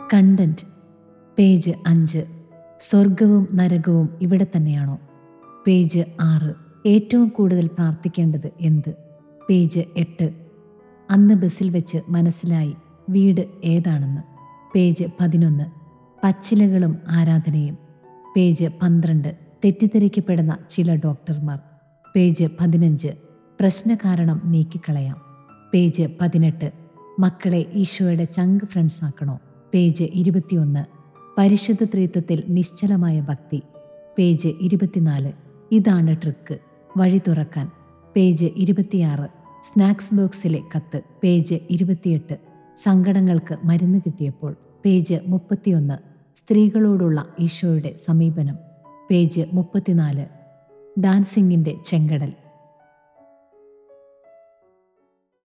content page അഞ്ച് സ്വർഗവും നരകവും ഇവിടെ തന്നെയാണോ പേജ് ആറ് ഏറ്റവും കൂടുതൽ പ്രാർത്ഥിക്കേണ്ടത് എന്ത് പേജ് എട്ട് അന്ന് ബസ്സിൽ വെച്ച് മനസ്സിലായി വീട് ഏതാണെന്ന് പേജ് പതിനൊന്ന് പച്ചിലകളും ആരാധനയും പേജ് പന്ത്രണ്ട് തെറ്റിദ്ധരിക്കപ്പെടുന്ന ചില ഡോക്ടർമാർ പേജ് പതിനഞ്ച് പ്രശ്നകാരണം നീക്കിക്കളയാം പേജ് പതിനെട്ട് മക്കളെ ഈശോയുടെ ചങ്ക് ഫ്രണ്ട്സ് ആക്കണോ പേജ് ഇരുപത്തിയൊന്ന് പരിശുദ്ധ ത്രിത്വത്തിൽ നിശ്ചലമായ ഭക്തി പേജ് ഇരുപത്തിനാല് ഇതാണ് ട്രിക്ക് വഴി തുറക്കാൻ പേജ് ഇരുപത്തിയാറ് സ്നാക്സ് ബോക്സിലെ കത്ത് പേജ് ഇരുപത്തിയെട്ട് സങ്കടങ്ങൾക്ക് മരുന്ന് കിട്ടിയപ്പോൾ പേജ് മുപ്പത്തിയൊന്ന് സ്ത്രീകളോടുള്ള ഈശോയുടെ സമീപനം പേജ് മുപ്പത്തിനാല് ഡാൻസിങ്ങിൻ്റെ ചെങ്കടൽ